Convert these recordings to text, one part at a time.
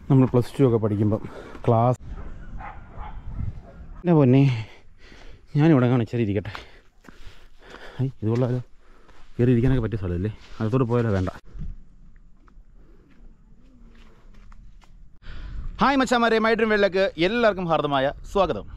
നമ്മൾ plus two ഒക്കെ പഠിക്കുമ്പം ക്ലാസ് എൻ്റെ പൊന്നെ ഞാനിവിടെ കാണിച്ചാൽ ഇരിക്കട്ടെ ഐ ഇത് കൊള്ളാലോ കയറി ഇരിക്കാനൊക്കെ പറ്റിയ സ്ഥലമല്ലേ അകത്തോട്ട് പോയാലോ വേണ്ട ഹായ് മച്ചാമാരെ മൈ ഡ്രീം വേൾഡിലേക്ക് എല്ലാവർക്കും ഹാർദമായ സ്വാഗതം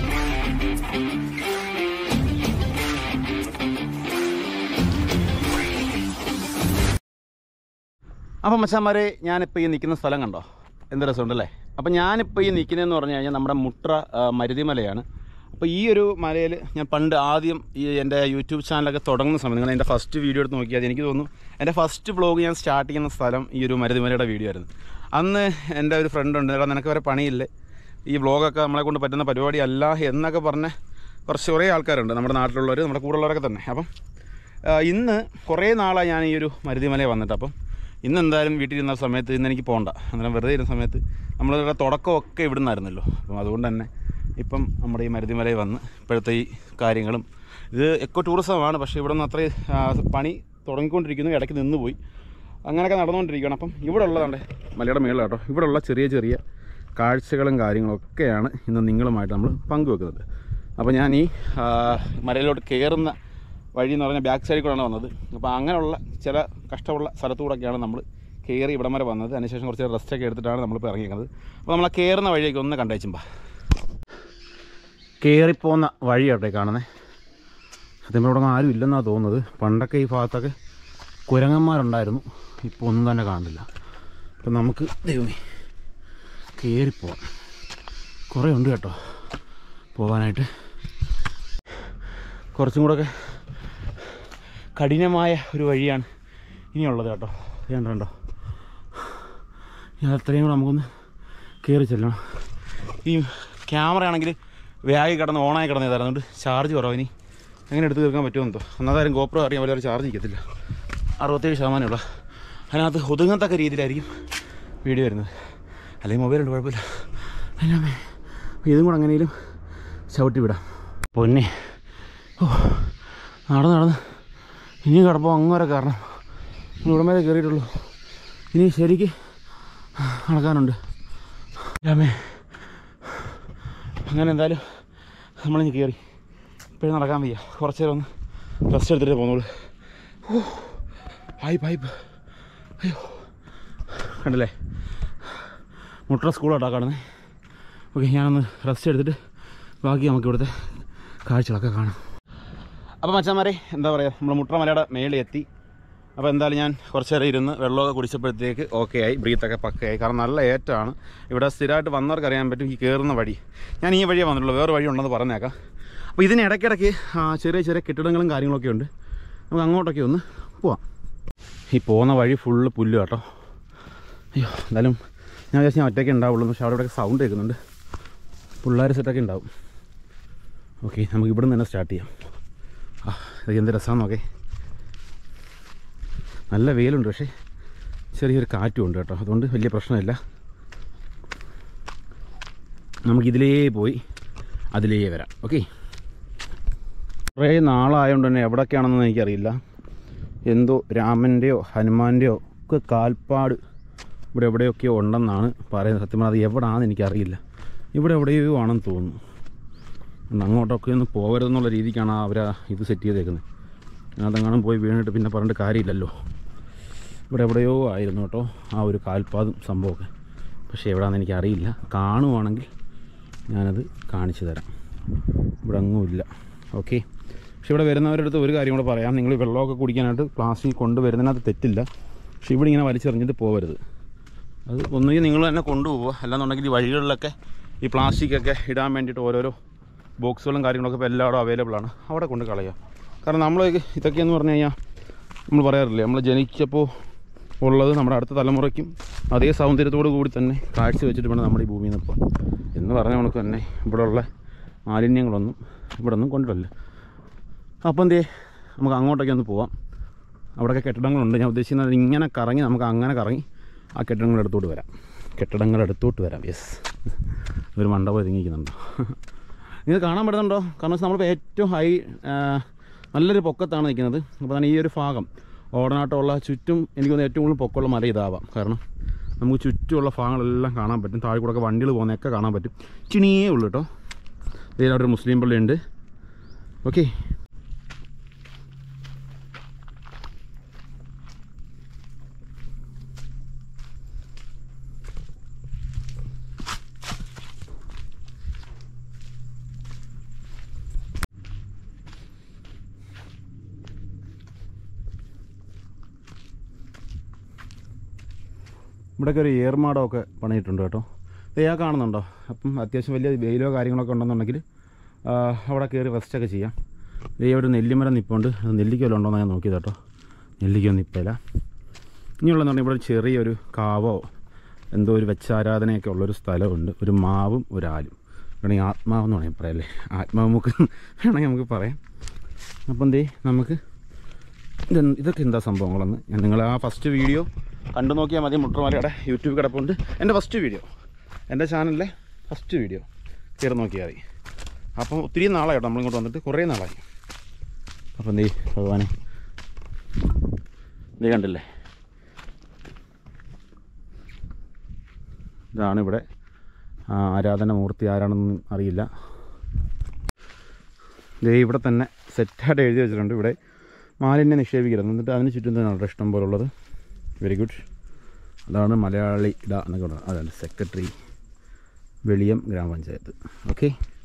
അപ്പം മച്ചാമാരെ ഞാനിപ്പോൾ ഈ നിൽക്കുന്ന സ്ഥലം കണ്ടോ എന്ത് രസമുണ്ടല്ലേ അപ്പം ഞാനിപ്പോൾ ഈ നിൽക്കുന്നതെന്ന് പറഞ്ഞു കഴിഞ്ഞാൽ നമ്മുടെ മുട്ര ആ, മരുതിമലയാണ് അപ്പോൾ ഈ ഒരു മലയിൽ ഞാൻ പണ്ട് ആദ്യം ഈ എൻ്റെ യൂട്യൂബ് ചാനലൊക്കെ തുടങ്ങുന്ന സമയം നിങ്ങൾ എൻ്റെ ഫസ്റ്റ് വീഡിയോ എടുത്ത് നോക്കിയാൽ എനിക്ക് തോന്നുന്നു എൻ്റെ ഫസ്റ്റ് വ്ളോഗ് ഞാൻ സ്റ്റാർട്ട് ചെയ്യുന്ന സ്ഥലം ഈ ഒരു മരുതിമലയുടെ വീഡിയോ ആയിരുന്നു അന്ന് എൻ്റെ ഒരു ഫ്രണ്ട് ഉണ്ട് എടാ നിനക്ക് വരെ പണിയില്ലേ ഈ വ്ളോഗൊക്കെ നമ്മളെ കൊണ്ട് പറ്റുന്ന പരിപാടിയല്ല എന്നൊക്കെ പറഞ്ഞ് കുറച്ച് കുറേ ആൾക്കാരുണ്ട് നമ്മുടെ നാട്ടിലുള്ളവർ നമ്മുടെ കൂടെയുള്ളവരൊക്കെ തന്നെ അപ്പം ആ, ഇന്ന് കുറേ നാളായി ഞാൻ ഈ ഒരു മരുതിമല വന്നിട്ട് അപ്പം ഇന്ന് എന്തായാലും വീട്ടിൽ ഇരുന്ന സമയത്ത് ഇന്ന് എനിക്ക് പോകണ്ട അന്നേരം വെറുതെ ഇരുന്ന സമയത്ത് നമ്മളുടെ തുടക്കമൊക്കെ ഇവിടെ നിന്നായിരുന്നല്ലോ അപ്പം അതുകൊണ്ട് തന്നെ ഇപ്പം നമ്മുടെ ഈ മരുതിമലയിൽ വന്ന് ഇപ്പോഴത്തെ ഈ കാര്യങ്ങളും ഇത് എക്കോ ടൂറിസമാണ് പക്ഷേ ഇവിടെ നിന്ന് അത്രയും ആ, പണി തുടങ്ങിക്കൊണ്ടിരിക്കുന്നു ഇടയ്ക്ക് നിന്ന് പോയി അങ്ങനെയൊക്കെ നടന്നുകൊണ്ടിരിക്കുകയാണ് അപ്പം ഇവിടെ ഉള്ളതാണ്ട് മലയുടെ മേളിൽ കേട്ടോ ഇവിടെ ഉള്ള ചെറിയ ചെറിയ കാഴ്ചകളും കാര്യങ്ങളൊക്കെയാണ് ഇന്ന് നിങ്ങളുമായിട്ട് നമ്മൾ പങ്കുവെക്കുന്നത് അപ്പോൾ ഞാൻ ഈ ആ, മലയിലോട്ട് കയറുന്ന വഴി എന്ന് പറഞ്ഞാൽ ബാക്ക് സൈഡിൽ കൂടെയാണ് വന്നത് അപ്പോൾ അങ്ങനെയുള്ള ചില കഷ്ടമുള്ള സ്ഥലത്തൂടെയൊക്കെയാണ് നമ്മൾ കയറി ഇവിടം വരെ വന്നത് അതിനുശേഷം കുറച്ച് റെസ്റ്റൊക്കെ എടുത്തിട്ടാണ് നമ്മളിപ്പോൾ ഇറങ്ങിയത് അപ്പോൾ നമ്മൾ ആ കയറുന്ന വഴിയൊക്കെ ഒന്ന് കണ്ടേച്ചുമ്പാ കയറിപ്പോകുന്ന വഴിയാട്ടെ കാണുന്നത് സത്യം ഇവിടെ ആരും ഇല്ലെന്നാണ് തോന്നുന്നത് പണ്ടൊക്കെ ഈ ഭാഗത്തൊക്കെ കുരങ്ങന്മാരുണ്ടായിരുന്നു ഇപ്പോൾ ഒന്നും തന്നെ കാണുന്നില്ല അപ്പം നമുക്ക് ദൈവമേ കയറിപ്പോവാം കുറേ ഉണ്ട് കേട്ടോ പോകാനായിട്ട് കുറച്ചും കൂടെയൊക്കെ കഠിനമായ ഒരു വഴിയാണ് ഇനിയുള്ളത് കേട്ടോ ഇത് കണ്ടോ ഞാൻ അത്രയും കൂടെ നമുക്കൊന്ന് കയറി ചെല്ലണം ഈ ക്യാമറ ആണെങ്കിൽ വേഗം കിടന്ന് ഓണായി കിടന്ന് ഇതായിരുന്നുകൊണ്ട് ചാർജ് കുറവ് ഇനി എങ്ങനെ എടുത്ത് തീർക്കാൻ പറ്റുമെന്ന് തോ ഒന്നാതായാലും ഗോപ്രോ അറിയാൻ പോലെ ചാർജ് നിൽക്കത്തില്ല അറുപത്തേഴ് ശതമാനമുള്ള അതിനകത്ത് ഒതുങ്ങത്തക്ക രീതിയിലായിരിക്കും വീഡിയോ വരുന്നത് അല്ലെങ്കിൽ മൊബൈലുണ്ട് കുഴപ്പമില്ല അതിനാമേ ഇതും കൂടെ എങ്ങനെയും ചവിട്ടി വിടാം പൊന്നെ ഓ നടന്ന് നടന്ന് ഇനിയും കിടപ്പോൾ അങ്ങ് വരെ കയറണം ഇവിടെ മേലെ കയറിയിട്ടുള്ളൂ ഇനി ശരിക്ക് നടക്കാനുണ്ട് രാമേ അങ്ങനെ എന്തായാലും നമ്മളിനി കയറി ഇപ്പോഴും നടക്കാൻ വയ്യ കുറച്ച് നേരം ഒന്ന് റെസ്റ്റ് എടുത്തിട്ട് പോന്നോളൂ ഓ പൈപ്പ് പൈപ്പ് അയ്യോ കണ്ടല്ലേ മുട്ര സ്കൂളാട്ടോ കാണുന്നത് ഓക്കെ ഞാനൊന്ന് റെസ്റ്റ് എടുത്തിട്ട് ബാക്കി നമുക്ക് ഇവിടുത്തെ കാഴ്ചകളൊക്കെ കാണാം അപ്പോൾ മച്ചന്മാരെ എന്താ പറയുക നമ്മൾ മുട്രമലയുടെ മേളിൽ എത്തി അപ്പോൾ എന്തായാലും ഞാൻ കുറച്ച് നേരം ഇരുന്ന് വെള്ളമൊക്കെ കുടിച്ചപ്പോഴത്തേക്ക് ഓക്കെ ആയി ബ്രീത്തൊക്കെ പക്കയായി കാരണം നല്ല ഏറ്റമാണ് ഇവിടെ സ്ഥിരമായിട്ട് വന്നവർക്ക് അറിയാൻ പറ്റും ഈ കയറുന്ന വഴി ഞാൻ ഈ വഴിയേ വന്നിട്ടുള്ളൂ വേറെ വഴി ഉണ്ടെന്ന് പറഞ്ഞേക്കാം അപ്പോൾ ഇതിന് ഇടയ്ക്കിടയ്ക്ക് ആ, ചെറിയ ചെറിയ കെട്ടിടങ്ങളും കാര്യങ്ങളൊക്കെ ഉണ്ട് നമുക്ക് അങ്ങോട്ടൊക്കെ ഒന്ന് പോവാം ഈ പോകുന്ന വഴി ഫുള്ള് പുല്ല് കേട്ടോ അയ്യോ എന്തായാലും ഞാൻ വിചാരിച്ചു ഞാൻ ഒറ്റയ്ക്ക് ഉണ്ടാവുള്ളൂ പക്ഷേ അവിടെ ഇവിടെ സൗണ്ട് കേൾക്കുന്നുണ്ട് പിള്ളേർ സെറ്റൊക്കെ ഉണ്ടാവും ഓക്കെ നമുക്ക് ഇവിടെ നിന്ന് തന്നെ സ്റ്റാർട്ട് ചെയ്യാം ആ ഇതൊക്കെ എന്ത് രസമാണെന്ന് നോക്കേ നല്ല വെയിലുണ്ട് പക്ഷേ ചെറിയൊരു കാറ്റും ഉണ്ട് കേട്ടോ അതുകൊണ്ട് വലിയ പ്രശ്നമില്ല നമുക്കിതിലേ പോയി അതിലേ വരാം ഓക്കെ കുറേ നാളായതുകൊണ്ട് തന്നെ എവിടൊക്കെയാണെന്ന് എനിക്കറിയില്ല എന്തോ രാമൻ്റെയോ ഹനുമാൻ്റെയോ ഒക്കെ കാൽപ്പാട് ഇവിടെ എവിടെയൊക്കെയോ ഉണ്ടെന്നാണ് പറയുന്നത് സത്യം പറഞ്ഞാൽ അത് എവിടെയാണെന്ന് എനിക്കറിയില്ല ഇവിടെ എവിടെയോ ആണെന്ന് തോന്നുന്നു ഒന്ന് അങ്ങോട്ടൊക്കെ ഒന്ന് പോകരുതെന്നുള്ള രീതിക്കാണ് അവർ ഇത് സെറ്റ് ചെയ്തേക്കുന്നത് അതിനകത്തെങ്ങാനും പോയി വീണിട്ട് പിന്നെ പറഞ്ഞിട്ട് കാര്യമില്ലല്ലോ ഇവിടെ എവിടെയോ ആയിരുന്നു കേട്ടോ ആ ഒരു കാൽപ്പാതും സംഭവമൊക്കെ പക്ഷേ എവിടെയാണെന്ന് എനിക്കറിയില്ല കാണുവാണെങ്കിൽ ഞാനത് കാണിച്ചു തരാം ഇവിടെ അങ്ങുമില്ല ഓക്കെ പക്ഷെ ഇവിടെ വരുന്നവരുടെ അടുത്ത് ഒരു കാര്യം കൂടെ പറയാം നിങ്ങൾ വെള്ളമൊക്കെ കുടിക്കാനായിട്ട് പ്ലാസ്റ്റിക് കൊണ്ടുവരുന്നതിനകത്ത് തെറ്റില്ല പക്ഷെ ഇവിടെ ഇങ്ങനെ വലിച്ചെറിഞ്ഞിട്ട് പോകരുത് അത് ഒന്നുകിൽ നിങ്ങൾ തന്നെ കൊണ്ടുപോവുക അല്ലാന്നുണ്ടെങ്കിൽ ഈ വഴികളിലൊക്കെ ഈ പ്ലാസ്റ്റിക്കൊക്കെ ഇടാൻ വേണ്ടിയിട്ട് ഓരോരോ ബോക്സുകളും കാര്യങ്ങളൊക്കെ ഇപ്പോൾ എല്ലായിടും അവൈലബിൾ ആണ് അവിടെ കൊണ്ട് കളയുക കാരണം നമ്മൾ ഇതൊക്കെയെന്ന് പറഞ്ഞു കഴിഞ്ഞാൽ നമ്മൾ പറയാറില്ലേ നമ്മൾ ജനിച്ചപ്പോൾ ഉള്ളത് നമ്മുടെ അടുത്ത തലമുറയ്ക്കും അതേ സൗന്ദര്യത്തോടു കൂടി തന്നെ കാഴ്ച വെച്ചിട്ട് വേണം നമ്മുടെ ഈ ഭൂമിയിൽ നിന്ന് ഇപ്പോൾ എന്ന് പറഞ്ഞ കണക്ക് തന്നെ ഇവിടെയുള്ള മാലിന്യങ്ങളൊന്നും ഇവിടെ ഒന്നും കൊണ്ടുവരില്ല അപ്പോൾ എന്തേ നമുക്ക് അങ്ങോട്ടൊക്കെ ഒന്ന് പോവാം അവിടെയൊക്കെ കെട്ടിടങ്ങളുണ്ട് ഞാൻ ഉദ്ദേശിക്കുന്നത് ഇങ്ങനെ കറങ്ങി നമുക്ക് അങ്ങനെ കറങ്ങി ആ കെട്ടിടങ്ങളുടെ അടുത്തോട്ട് വരാം കെട്ടിടങ്ങളുടെ അടുത്തോട്ട് വരാം യെസ് ഒരു മണ്ഡപം ഒരുങ്ങിക്കുന്നുണ്ടോ നിങ്ങൾക്ക് കാണാൻ പറ്റുന്നുണ്ടോ കാരണം വെച്ചാൽ നമ്മളിപ്പോൾ ഏറ്റവും ഹൈ ആ, നല്ലൊരു പൊക്കത്താണ് നിൽക്കുന്നത് അപ്പോൾ തന്നെ ഈ ഒരു ഭാഗം ഓടനാട്ടമുള്ള ചുറ്റും എനിക്ക് തോന്നുന്നു ഏറ്റവും കൂടുതൽ പൊക്കമുള്ള മല ഇതാവാം കാരണം നമുക്ക് ചുറ്റുമുള്ള ഭാഗങ്ങളെല്ലാം കാണാൻ പറ്റും താഴെ കൂടെ ഒക്കെ വണ്ടികൾ പോകുന്നതൊക്കെ കാണാൻ പറ്റും ചിണിയേ ഉള്ളൂ കേട്ടോ ഇതിൽ അവിടെ ഒരു മുസ്ലിം പള്ളിയുണ്ട് ഓക്കെ ഇവിടെയൊക്കെ ഒരു ഏർമാടമൊക്കെ പണിയിട്ടുണ്ട് കേട്ടോ ദേ ആ കാണുന്നുണ്ടോ അപ്പം അത്യാവശ്യം വലിയ വെയിലോ കാര്യങ്ങളൊക്കെ ഉണ്ടെന്നുണ്ടെങ്കിൽ ആ, അവിടെ കയറി റെസ്റ്റൊക്കെ ചെയ്യാം ദേ ഒരു നെല്ലിമരം നിപ്പുണ്ട് അത് നെല്ലിക്ക വല്ലതും ഉണ്ടോ എന്ന് ഞാൻ നോക്കിയത് കേട്ടോ നെല്ലിക്ക നിപ്പില്ല ഇനിയുള്ളതെന്ന് പറഞ്ഞാൽ ഇവിടെ ചെറിയൊരു കാവോ എന്തോ ഒരു വെച്ചാരാധനയൊക്കെ ഉള്ളൊരു സ്ഥലമുണ്ട് ഒരു മാവും ഒരു ആലും വേണമെങ്കിൽ ആത്മാവെന്ന് വേണമെങ്കിൽ പറയാമല്ലേ ആത്മാവ് നമുക്ക് വേണമെങ്കിൽ നമുക്ക് പറയാം അപ്പം എന്തേ നമുക്ക് ഇത് ഇതൊക്കെ എന്താ സംഭവങ്ങളെന്ന് ഞാൻ നിങ്ങൾ ആ ഫസ്റ്റ് വീഡിയോ കണ്ടു നോക്കിയാൽ മതി മുട്ടർമാലയുടെ യൂട്യൂബ് കിടപ്പുണ്ട് എൻ്റെ ഫസ്റ്റ് വീഡിയോ എൻ്റെ ചാനലിലെ ഫസ്റ്റ് വീഡിയോ കയറി നോക്കിയാൽ മതി അപ്പം ഒത്തിരി നാളായി കേട്ടോ നമ്മളിങ്ങോട്ട് വന്നിട്ട് കുറേ നാളായി അപ്പം എന്തേ ഭഗവാനെ നീ കണ്ടില്ലേ ഇതാണ് ഇവിടെ ആ, ആരാധനമൂർത്തി ആരാണെന്ന് അറിയില്ല ദേ ഇവിടെ തന്നെ സെറ്റായിട്ട് എഴുതി വെച്ചിട്ടുണ്ട് ഇവിടെ മാലിന്യം നിക്ഷേപിക്കരുത് എന്നിട്ട് അതിന് ചുറ്റും തന്നെയാണ് കേട്ടോ ഇഷ്ടം പോലുള്ളത് വെരി ഗുഡ് അതാണ് മലയാളി ഇട എന്നൊക്കെ പറയുന്നത് അതാണ് സെക്രട്ടറി വെളിയം ഗ്രാമപഞ്ചായത്ത് ഓക്കെ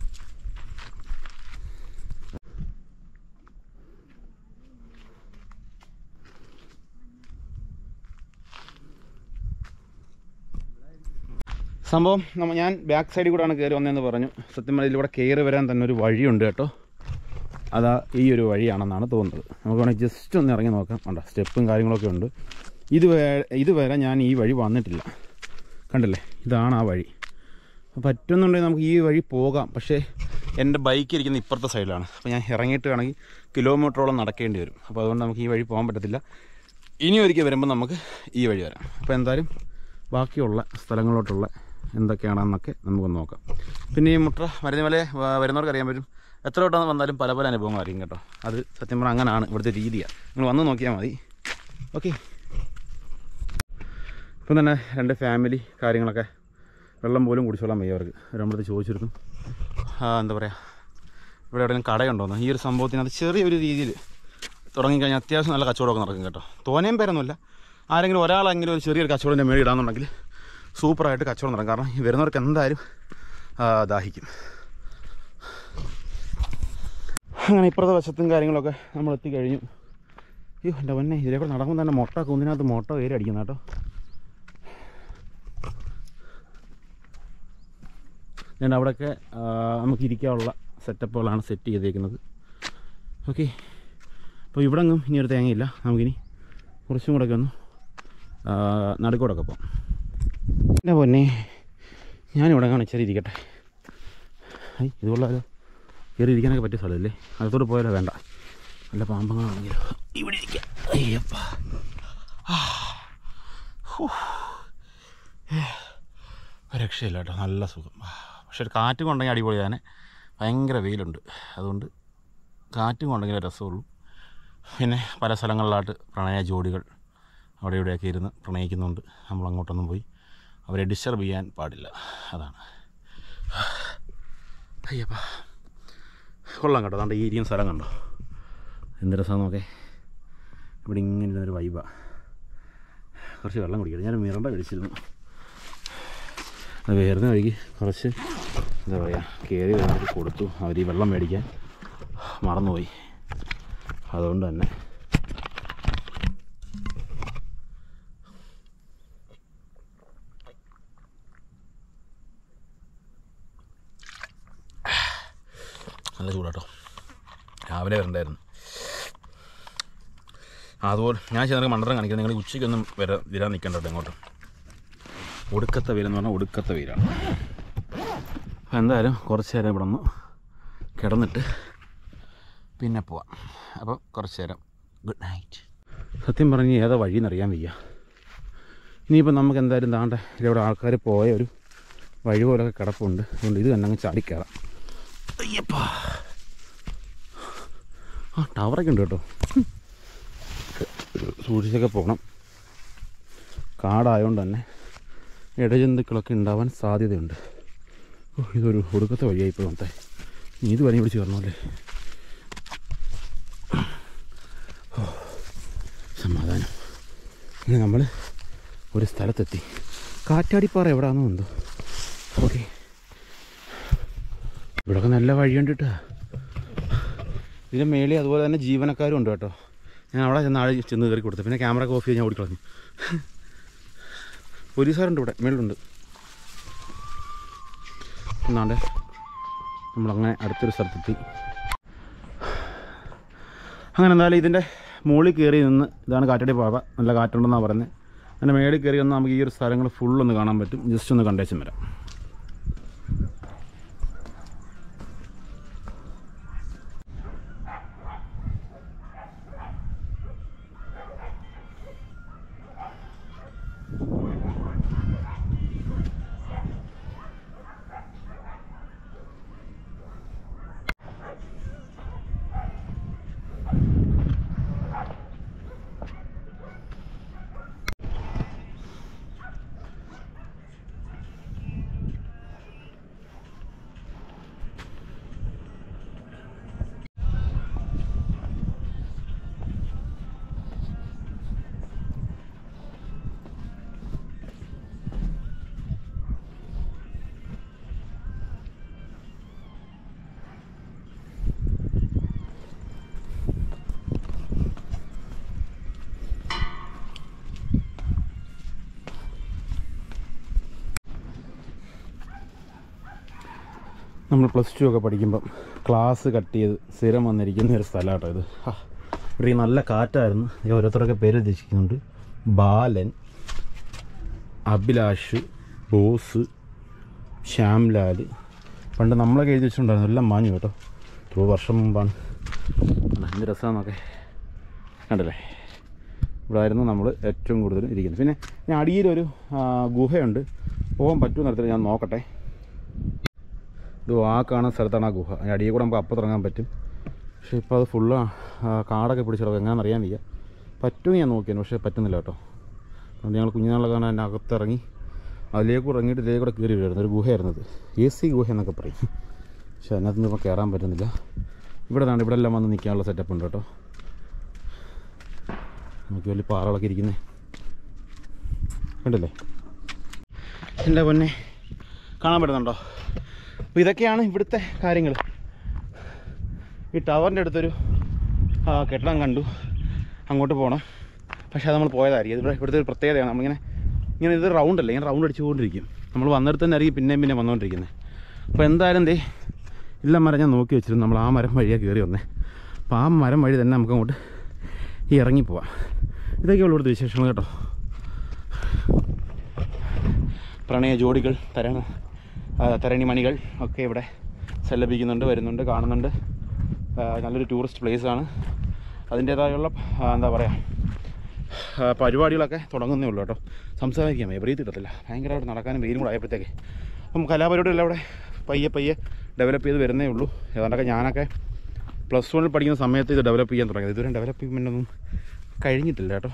സംഭവം നമ്മ ഞാൻ ബാക്ക് സൈഡിൽ കൂടെയാണ് കയറി വന്നതെന്ന് പറഞ്ഞു സത്യം പറഞ്ഞാൽ ഇതിലൂടെ കയറി വരാൻ തന്നെ ഒരു വഴിയുണ്ട് കേട്ടോ അതാ ഈ ഒരു വഴിയാണെന്നാണ് തോന്നുന്നത് നമുക്ക് വേണമെങ്കിൽ ജസ്റ്റ് ഒന്ന് ഇറങ്ങി നോക്കാം കണ്ടോ സ്റ്റെപ്പും കാര്യങ്ങളൊക്കെ ഉണ്ട് ഇത് വേ- ഇതുവരെ ഞാൻ ഈ വഴി വന്നിട്ടില്ല കണ്ടില്ലേ ഇതാണ് ആ വഴി അപ്പോൾ പറ്റുന്നുണ്ടെങ്കിൽ നമുക്ക് ഈ വഴി പോകാം പക്ഷേ എൻ്റെ ബൈക്ക് ഇരിക്കുന്ന ഇപ്പുറത്തെ സൈഡിലാണ് അപ്പോൾ ഞാൻ ഇറങ്ങിയിട്ട് വേണമെങ്കിൽ കിലോമീറ്ററോളം നടക്കേണ്ടി വരും അപ്പോൾ അതുകൊണ്ട് നമുക്ക് ഈ വഴി പോകാൻ പറ്റത്തില്ല ഇനി ഒരിക്കൽ വരുമ്പോൾ നമുക്ക് ഈ വഴി വരാം അപ്പോൾ എന്തായാലും ബാക്കിയുള്ള സ്ഥലങ്ങളിലോട്ടുള്ള എന്തൊക്കെയാണെന്നൊക്കെ നമുക്ക് നോക്കാം പിന്നെ ഈ മുട്ര മരുന്നുമല വരുന്നവർക്ക് അറിയാൻ പറ്റും എത്ര വട്ടം വന്നാലും പല പല അനുഭവങ്ങളായിരിക്കും കേട്ടോ അത് സത്യം പറഞ്ഞാൽ അങ്ങനെയാണ് ഇവിടുത്തെ രീതിയാണ് നിങ്ങൾ വന്ന് നോക്കിയാൽ മതി ഓക്കെ ഇപ്പം തന്നെ രണ്ട് ഫാമിലി കാര്യങ്ങളൊക്കെ വെള്ളം പോലും കുടിച്ചോളാൻ വയ്യ അവർക്ക് നമ്മളടുത്ത് ചോദിച്ചിരുന്നു ആ, എന്താ പറയുക ഇവിടെ എവിടെയെങ്കിലും കടയുണ്ടോന്ന് ഈ ഒരു സംഭവത്തിനകത്ത് ചെറിയൊരു രീതിയിൽ തുടങ്ങിക്കഴിഞ്ഞാൽ അത്യാവശ്യം നല്ല കച്ചവടമൊക്കെ നടക്കും കേട്ടോ തോനെയും പേരൊന്നുമില്ല ആരെങ്കിലും ഒരാളെങ്കിലും ഒരു ചെറിയൊരു കച്ചവടത്തിൻ്റെ മേളിൽ ഇടാന്നുണ്ടെങ്കിൽ സൂപ്പറായിട്ട് കച്ചവടം നടക്കും കാരണം ഈ വരുന്നവർക്ക് എന്തായാലും ആ, ദാഹിക്കും അങ്ങനെ ഇപ്പുറത്തെ വശത്തും കാര്യങ്ങളൊക്കെ നമ്മൾ എത്തിക്കഴിഞ്ഞു അയ്യോ എൻ്റെ പൊന്നെ ഇതിലെ കൂടെ നടക്കുമ്പോൾ തന്നെ മുട്ട കുന്നിനകത്ത് മുട്ട വേര് അടിക്കുന്ന കേട്ടോ ഞാൻ അവിടെയൊക്കെ ആ, നമുക്ക് ഇരിക്കാനുള്ള സെറ്റപ്പുകളാണ് സെറ്റ് ചെയ്തേക്കുന്നത് ഓക്കെ അപ്പോൾ ഇവിടെ ഒന്നും ഇനി ഒരു തേങ്ങയില്ല നമുക്കിനി കുറച്ചും കൂടെ ഒക്കെ ഒന്ന് ആ, നടുക്കോടൊക്കെ പോകാം എൻ്റെ പൊന്നെ ഞാനിവിടെ കാണിച്ചാൽ ഇരിക്കട്ടെ ഐ ഇതുകൊള്ളാലോ കയറി ഇരിക്കാനൊക്കെ പറ്റിയ സ്ഥലമല്ലേ അകത്തോട്ട് പോയാലോ വേണ്ട നല്ല പാമ്പങ്ങളാണെങ്കിലോ ഇവിടെ ഇരിക്കാം അയ്യപ്പ ആ. ഹൂ. ഏ. ഒരു രക്ഷയില്ല കേട്ടോ നല്ല സുഖം ആ. പക്ഷെ ഒരു കാറ്റും കൊണ്ടെങ്കിൽ അടിപൊളിയാണ് ഭയങ്കര വെയിലുണ്ട് അതുകൊണ്ട് കാറ്റും കൊണ്ടെങ്കിലേ രസമുള്ളൂ പിന്നെ പല സ്ഥലങ്ങളിലായിട്ട് പ്രണയ ജോഡികൾ അവിടെ ഇവിടെയൊക്കെ ഇരുന്ന് പ്രണയിക്കുന്നുണ്ട് നമ്മൾ അങ്ങോട്ടൊന്നും പോയി അവരെ ഡിസ്റ്റർബ് ചെയ്യാൻ പാടില്ല അതാണ് അയ്യപ്പ കൊള്ളാം കേട്ടോ അതാണ്ട് ഈ ഇരിക്കുന്ന സ്ഥലം കണ്ടോ എന്ത് രസം നോക്കേ ഇവിടെ ഇങ്ങനെ ഇരുന്നൊരു വൈബ കുറച്ച് വെള്ളം കുടിക്കണം ഞാൻ മിറണ്ട കഴിച്ചിരുന്നു അത് വേറുന്ന വഴിക്ക് കുറച്ച് എന്താ പറയുക കയറി വരുന്നവർക്ക് കൊടുത്തു അവർ ഈ വെള്ളം മേടിക്കാൻ മറന്നുപോയി അതുകൊണ്ട് തന്നെ നല്ല ചൂടാട്ടോ രാവിലെ വരണ്ടായിരുന്നു അതുപോലെ ഞാൻ ചെന്നൊക്കെ മണ്ടത്തരം കാണിക്കുന്നത് നിങ്ങൾ ഉച്ചയ്ക്കൊന്നും വര വരാൻ നിൽക്കണ്ട കേട്ടോ ഇങ്ങോട്ട് ഒടുക്കത്തെ വെയിലെന്ന് പറഞ്ഞാൽ ഒടുക്കത്തെ വെയിലാണ് അപ്പോൾ എന്തായാലും കുറച്ച് നേരം ഇവിടെ ഒന്ന് കിടന്നിട്ട് പിന്നെ പോവാം അപ്പോൾ കുറച്ച് നേരം ഗുഡ് നൈറ്റ് സത്യം പറഞ്ഞ് ഏതാ വഴിയെന്നറിയാൻ വയ്യ ഇനിയിപ്പോൾ നമുക്ക് എന്തായാലും താണ്ട ഇതിലൂടെ ആൾക്കാർ പോയ ഒരു വഴി പോലൊക്കെ കിടപ്പുണ്ട് അതുകൊണ്ട് ഇത് തന്നെ അങ്ങ് ചാടിക്കയറാം അയ്യപ്പാ ആ ടവറൊക്കെ ഉണ്ട് കേട്ടോ സൂക്ഷിച്ചൊക്കെ പോകണം കാടായതുകൊണ്ട് തന്നെ ഇടജന്തുക്കളൊക്കെ ഉണ്ടാവാൻ സാധ്യതയുണ്ട് ഓ ഇതൊരു ഒടുക്കത്തെ വഴിയായി ഇപ്പോൾ മൊത്തം നീ ഇത് വരെ പിടിച്ച് കയറണമല്ലേ ഓ സമാധാനം ഇനി നമ്മൾ ഒരു സ്ഥലത്തെത്തി കാറ്റാടിപ്പാറ എവിടെയാണെന്നോ എന്തോ ഓക്കെ ഇവിടെയൊക്കെ നല്ല വഴിയുണ്ട് കേട്ടോ ഇതിൻ്റെ മേളിൽ അതുപോലെ തന്നെ ജീവനക്കാരും ഉണ്ട് കേട്ടോ ഞാൻ അവിടെ ചെന്ന് ആളെ ചെന്ന് കയറി കൊടുത്തു പിന്നെ ക്യാമറ ഓഫ് ചെയ്ത് ഞാൻ ഓടിക്കളഞ്ഞു പോലീസുകാരുണ്ട് ഇവിടെ മേളിലുണ്ട് എന്നാണ്ട് നമ്മളങ്ങനെ അടുത്തൊരു സ്ഥലത്തെത്തി അങ്ങനെ എന്തായാലും ഇതിൻ്റെ മുകളിൽ കയറി നിന്ന് ഇതാണ് കാറ്റടി പാത നല്ല കാറ്റുണ്ടെന്നാണ് പറയുന്നത് അതിൻ്റെ മേളിൽ കയറി വന്ന് നമുക്ക് ഈ ഒരു സ്ഥലങ്ങൾ ഫുള്ളൊന്ന് കാണാൻ പറ്റും ജസ്റ്റ് ഒന്ന് കണ്ടേച്ചും വരാം നമ്മൾ പ്ലസ് ടു ഒക്കെ പഠിക്കുമ്പം ക്ലാസ് കട്ട് ചെയ്ത് സ്ഥിരം വന്നിരിക്കുന്ന ഒരു സ്ഥലമാട്ടോ ഇത് ഹാ, ഇവിടെ ഈ നല്ല കാറ്റായിരുന്നു ഈ ഓരോരുത്തരൊക്കെ പേര് ഉദ്ദേശിക്കുന്നുണ്ട് ബാലൻ അഭിലാഷ് ബോസ് ശ്യാംലാൽ പണ്ട് നമ്മളൊക്കെ എഴുതി വെച്ചിട്ടുണ്ടായിരുന്നു എല്ലാം മാഞ്ഞു കേട്ടോ എത്രയോ വർഷം മുമ്പാണ് കണ്ടോ, എന്ത് രസമാണെന്നൊക്കെ കണ്ടല്ലേ ഇവിടെ ആയിരുന്നു നമ്മൾ ഏറ്റവും കൂടുതൽ ഇരിക്കുന്നത് പിന്നെ ഞാൻ അടിയിലൊരു ആ, ഗുഹയുണ്ട് പോകാൻ പറ്റുമെന്ന് അറിയത്തില്ല ഞാൻ നോക്കട്ടെ ഇത് ആ കാണുന്ന സ്ഥലത്താണ് ആ ഗുഹ അതിൻ്റെ അടിയിൽ കൂടെ നമുക്ക് അപ്പം തുടങ്ങാൻ പറ്റും പക്ഷേ ഇപ്പോൾ അത് ഫുള്ള് കാടൊക്കെ പിടിച്ചിടക്കും എങ്ങനെയാണെന്ന് അറിയാൻ വയ്യ പറ്റുമെന്ന് ഞാൻ നോക്കിയാണ് പക്ഷേ പറ്റുന്നില്ല കേട്ടോ അതുകൊണ്ട് ഞങ്ങൾ കുഞ്ഞുനാളെ കാണാൻ അതിൻ്റെ അകത്തിറങ്ങി അതിലേക്ക് ഇറങ്ങിയിട്ട് ഇതിലേക്ക് കൂടെ കയറി വരുമായിരുന്നു ഒരു ഗുഹയായിരുന്നു ഇത് എ സി ഗുഹ എന്നൊക്കെ പറയും പക്ഷേ അതിനകത്ത് നിന്ന് ഇപ്പോൾ കയറാൻ പറ്റുന്നില്ല ഇവിടെ നിന്നാണ് ഇവിടെ എല്ലാം വന്ന് നിൽക്കാനുള്ള സെറ്റപ്പ് ഉണ്ട് കേട്ടോ നമുക്ക് വലിയ പാറകളൊക്കെ ഇരിക്കുന്നേ കണ്ടില്ലേ എൻ്റെ പൊന്നെ കാണാൻ പറ്റുന്നുണ്ടോ അപ്പോൾ ഇതൊക്കെയാണ് ഇവിടുത്തെ കാര്യങ്ങൾ ഈ ടവറിൻ്റെ അടുത്തൊരു ആ, കെട്ടിടം കണ്ടു അങ്ങോട്ട് പോകണം പക്ഷേ അത് നമ്മൾ പോയതായിരിക്കും ഇവിടെ ഇവിടുത്തെ ഒരു പ്രത്യേകതയാണ് നമ്മളിങ്ങനെ ഇങ്ങനെ ഇത് റൗണ്ട് അല്ലേ ഇങ്ങനെ റൗണ്ട് അടിച്ചുകൊണ്ടിരിക്കും നമ്മൾ വന്നിടത്ത് തന്നെ ആയിരിക്കും പിന്നെയും പിന്നെ വന്നുകൊണ്ടിരിക്കുന്നത് അപ്പോൾ എന്തായാലും ദേ ഇല്ല മരം ഞാൻ നോക്കി വെച്ചിരുന്നു നമ്മൾ ആ മരം വഴിയാണ് കയറി വന്നേ അപ്പോൾ ആ മരം വഴി തന്നെ നമുക്ക് അങ്ങോട്ട് ഈ ഇറങ്ങിപ്പോവാം ഇതൊക്കെയുള്ളൂ ഇവിടുത്തെ വിശേഷങ്ങൾ കേട്ടോ പ്രണയ ജോഡികൾ തരണ ആ, തരണി മണികൾ ഒക്കെ ഇവിടെ സല്ലപിക്കുന്നുണ്ട് വരുന്നുണ്ട് കാണുന്നുണ്ട് ആ, നല്ലൊരു ടൂറിസ്റ്റ് പ്ലേസാണ് അതിൻ്റേതായുള്ള ആ, എന്താ പറയുക ആ, പരിപാടികളൊക്കെ തുടങ്ങുന്നേ ഉള്ളൂ കേട്ടോ സംസാരിക്കാൻ എവരീ കിട്ടത്തില്ല ഭയങ്കരമായിട്ട് നടക്കാനും വെയിലും കൂടെ ആയപ്പോഴത്തേക്ക് അപ്പം കലാപരിപാടികളെല്ലാം ഇവിടെ പയ്യെ പയ്യെ ഡെവലപ്പ് ചെയ്ത് വരുന്നേ ഉള്ളൂ ഏതാണ്ടൊക്കെ ഞാനൊക്കെ പ്ലസ് വണ്ണിൽ പഠിക്കുന്ന സമയത്ത് ഇത് ഡെവലപ്പ് ചെയ്യാൻ തുടങ്ങിയത് ഇതുവരെ ഡെവലപ്മെൻ്റ് ഒന്നും കഴിഞ്ഞിട്ടില്ല കേട്ടോ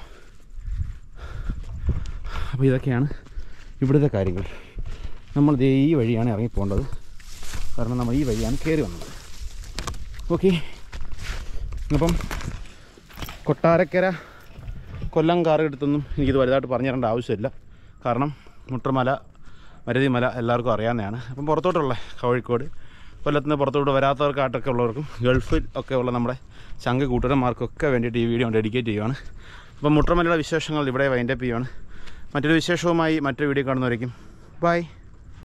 അപ്പോൾ ഇതൊക്കെയാണ് ഇവിടുത്തെ കാര്യങ്ങൾ നമ്മൾ ദേ ഈ വഴിയാണ് ഇറങ്ങി പോകേണ്ടത് കാരണം നമ്മൾ ഈ വഴിയാണ് കയറി വന്നത് ഓക്കെ അപ്പം കൊട്ടാരക്കര കൊല്ലം കാറുകെടുത്തൊന്നും എനിക്കിത് വലുതായിട്ട് പറഞ്ഞു തരേണ്ട ആവശ്യമില്ല കാരണം മുട്ടമല മരുതിമല എല്ലാവർക്കും അറിയാവുന്നതാണ് അപ്പം പുറത്തോട്ടുള്ള കോഴിക്കോട് കൊല്ലത്ത് നിന്ന് പുറത്തോട്ട് വരാത്തവർക്കായിട്ടൊക്കെ ഉള്ളവർക്കും ഗൾഫിൽ ഒക്കെ ഉള്ള നമ്മുടെ ചങ്ക കൂട്ടുകാരന്മാർക്കൊക്കെ വേണ്ടിയിട്ട് ഈ വീഡിയോ ഡെഡിക്കേറ്റ് ചെയ്യുവാണ് അപ്പം മുട്ടമലയുടെ വിശേഷങ്ങൾ ഇവിടെ വൈൻഡപ്പ് ചെയ്യുവാണ് മറ്റൊരു വിശേഷവുമായി മറ്റൊരു വീഡിയോ കാണുന്നവരേക്കും ബൈ